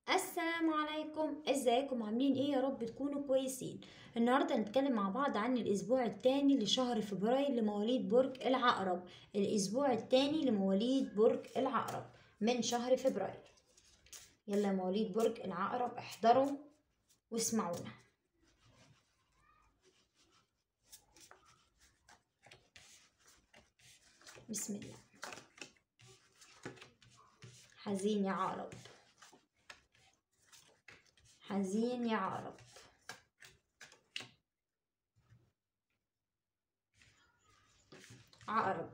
السلام عليكم ازيكم عاملين ايه يا رب تكونوا كويسين النهارده هنتكلم مع بعض عن الاسبوع الثاني لشهر فبراير لمواليد برج العقرب الاسبوع الثاني لمواليد برج العقرب من شهر فبراير يلا يا مواليد برج العقرب احضروا واسمعونا بسم الله حزين يا عقرب حزين يا عقرب عقرب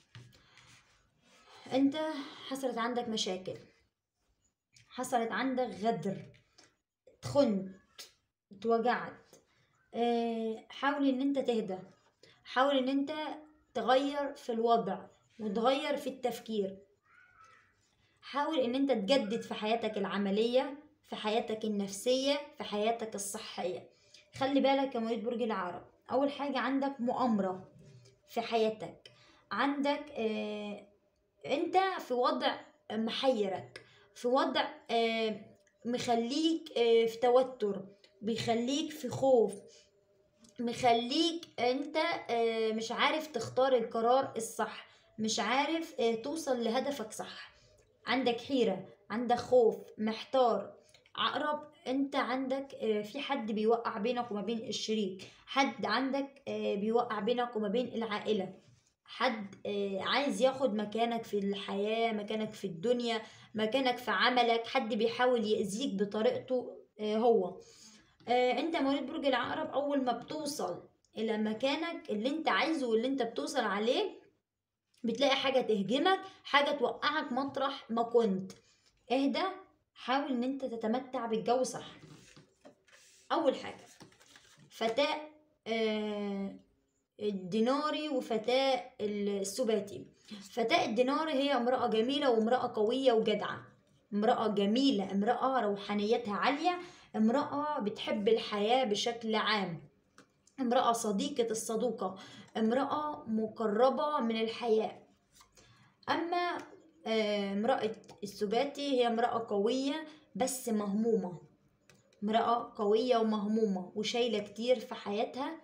انت حصلت عندك مشاكل حصلت عندك غدر اتخنت اتوجعت اه حاول ان انت تهدى حاول ان انت تغير في الوضع وتغير في التفكير حاول ان انت تجدد في حياتك العملية في حياتك النفسية في حياتك الصحية خلي بالك يا مواليد برج العقرب اول حاجة عندك مؤامرة في حياتك عندك آه انت في وضع محيرك في وضع آه مخليك آه في توتر بيخليك في خوف مخليك انت آه مش عارف تختار القرار الصح مش عارف آه توصل لهدفك صح عندك حيرة عندك خوف محتار عقرب انت عندك آه في حد بيوقع بينك وما بين الشريك حد عندك آه بيوقع بينك وما بين العائلة حد عايز ياخد مكانك في الحياة مكانك في الدنيا مكانك في عملك حد بيحاول يأذيك بطريقته هو انت مواليد برج العقرب اول ما بتوصل الى مكانك اللي انت عايزه واللي انت بتوصل عليه بتلاقي حاجة تهجمك حاجة توقعك مطرح ما كنت اهدى حاول ان انت تتمتع بالجو صح اول حاجة فتاة آه الديناري وفتاة السباتي فتاة الديناري هي امرأة جميلة وامرأة قوية وجدعة امرأة جميلة امرأة روحانيتها عالية امرأة بتحب الحياة بشكل عام امرأة صديقة الصدوقة امرأة مقربة من الحياة أما امرأة السباتي هي امرأة قوية بس مهمومة امرأة قوية ومهمومة وشايلة كتير في حياتها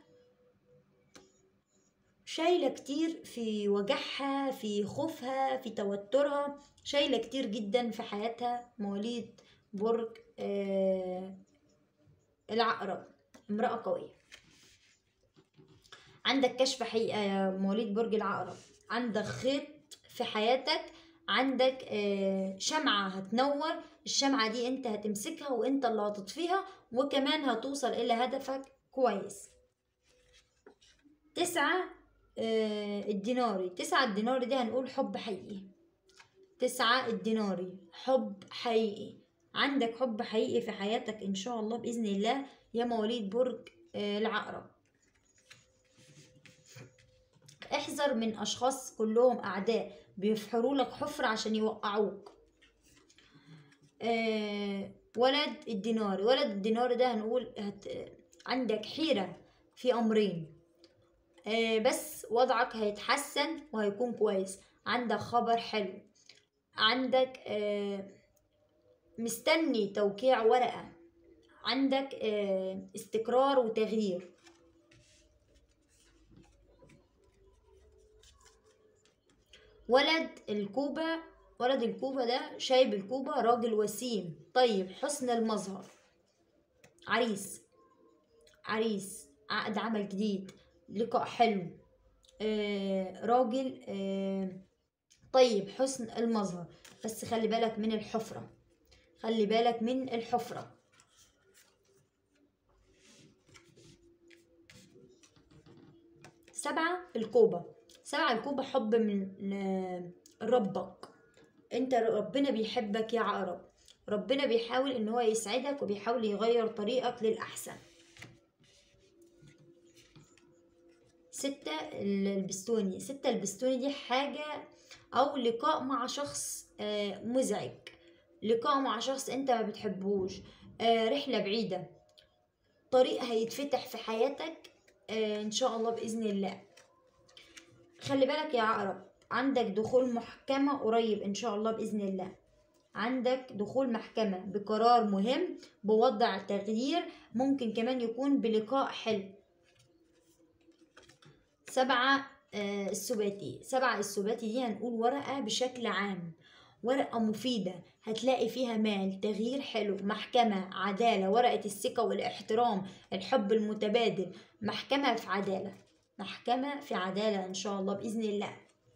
شايلة كتير في وجعها في خوفها في توترها شايلة كتير جدا في حياتها مواليد برج آه العقرب امرأة قوية عندك كشف حقيقة يا مواليد برج العقرب عندك خيط في حياتك عندك آه شمعة هتنور الشمعة دي انت هتمسكها وانت اللي هتطفيها وكمان هتوصل الى هدفك كويس تسعة آه الديناري تسعة الديناري دي هنقول حب حقيقي تسعة الديناري حب حقيقي عندك حب حقيقي في حياتك ان شاء الله باذن الله يا مواليد برج آه العقرب احذر من اشخاص كلهم اعداء بيفحروا لك حفرة عشان يوقعوك آه ولد الديناري ولد الديناري ده هنقول هت... عندك حيرة في امرين آه بس وضعك هيتحسن وهيكون كويس عندك خبر حلو عندك آه مستني توقيع ورقة عندك آه استقرار وتغيير ولد الكوبا ولد الكوبا ده شايب الكوبا راجل وسيم طيب حسن المظهر عريس عريس عقد عمل جديد لقاء حلو آه راجل آه طيب حسن المظهر بس خلي بالك من الحفرة خلي بالك من الحفرة سبعة الكوبة سبعة الكوبة حب من ربك انت ربنا بيحبك يا عقرب ربنا بيحاول ان هو يسعدك وبيحاول يغير طريقك للأحسن ستة البستوني ستة البستوني دي حاجة أو لقاء مع شخص مزعج لقاء مع شخص انت ما بتحبوش رحلة بعيدة طريق هيتفتح في حياتك ان شاء الله بإذن الله خلي بالك يا عقرب عندك دخول محكمة قريب ان شاء الله بإذن الله عندك دخول محكمة بقرار مهم بوضع تغيير ممكن كمان يكون بلقاء حلو سبعة آه، السباتي سبعة السباتي دي هنقول ورقة بشكل عام ورقة مفيدة هتلاقي فيها مال تغيير حلو محكمة عدالة ورقة الثقة والاحترام الحب المتبادل محكمة في عدالة محكمة في عدالة إن شاء الله بإذن الله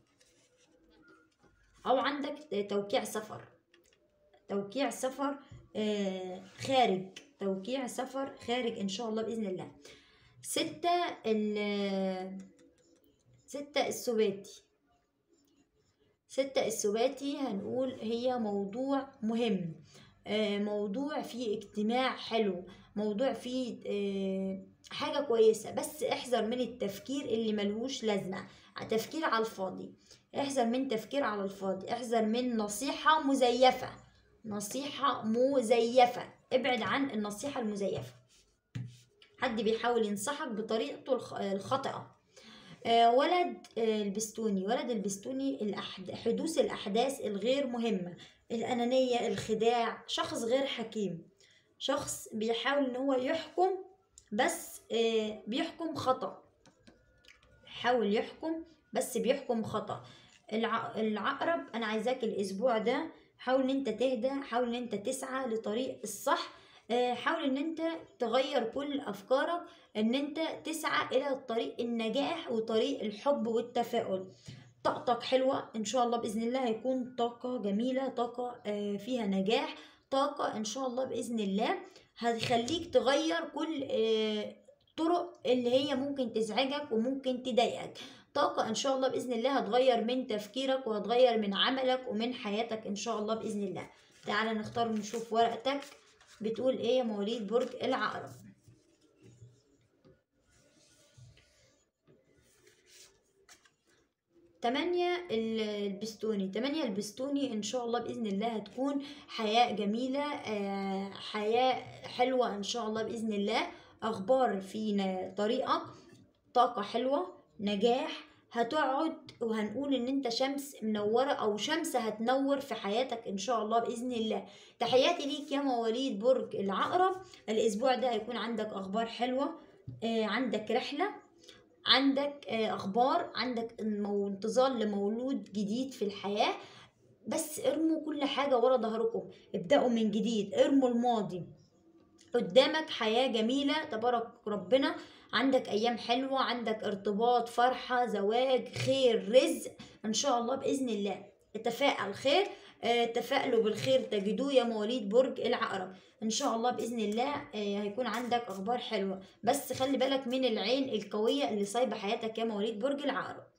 أو عندك توقيع سفر توقيع سفر آه، خارج توقيع سفر خارج إن شاء الله بإذن الله ستة ال ستة السباتي ستة السباتي هنقول هي موضوع مهم آه، موضوع فيه اجتماع حلو موضوع فيه آه، حاجة كويسة بس احذر من التفكير اللي ملهوش لازمة تفكير على الفاضي احذر من تفكير على الفاضي احذر من نصيحة مزيفة نصيحة مزيفة ابعد عن النصيحة المزيفة حد بيحاول ينصحك بطريقته الخ- الخاطئة آه، ولد آه، البستوني ولد البستوني الأحد... حدوث الأحداث الغير مهمة الأنانية الخداع شخص غير حكيم شخص بيحاول إن هو يحكم بس آه، بيحكم خطأ حاول يحكم بس بيحكم خطأ الع... العقرب أنا عايزاك الأسبوع ده حاول إن أنت تهدى حاول إن أنت تسعى لطريق الصح آه، حاول إن أنت تغير كل أفكارك ان انت تسعى الى طريق النجاح وطريق الحب والتفاؤل طاقتك حلوة ان شاء الله بإذن الله هيكون طاقة جميلة طاقة آه، فيها نجاح طاقة ان شاء الله بإذن الله هتخليك تغير كل آه، طرق اللي هي ممكن تزعجك وممكن تضايقك طاقة ان شاء الله بإذن الله هتغير من تفكيرك وهتغير من عملك ومن حياتك ان شاء الله بإذن الله تعالى نختار نشوف ورقتك بتقول ايه يا مواليد برج العقرب تمانية ال- البستوني تمانية البستوني إن شاء الله بإذن الله هتكون حياة جميلة آه، حياة حلوة إن شاء الله بإذن الله أخبار في ن- طريقك طاقة حلوة نجاح هتقعد وهنقول ان انت شمس منورة او شمس هتنور في حياتك ان شاء الله بإذن الله تحياتي ليك يا مواليد برج العقرب الاسبوع ده هيكون عندك اخبار حلوة آه، عندك رحلة عندك آه، اخبار عندك مو- انتظار لمولود جديد في الحياة بس ارموا كل حاجة ورا ظهركم ابدأوا من جديد ارموا الماضي قدامك حياة جميلة تبارك ربنا عندك أيام حلوة عندك ارتباط فرحة زواج خير رزق إن شاء الله بإذن الله تفائل خير آه، تفائلوا بالخير تجدوه يا مواليد برج العقرب ان شاء الله باذن الله آه، هيكون عندك اخبار حلوه بس خلي بالك من العين القويه اللي صايبه حياتك يا مواليد برج العقرب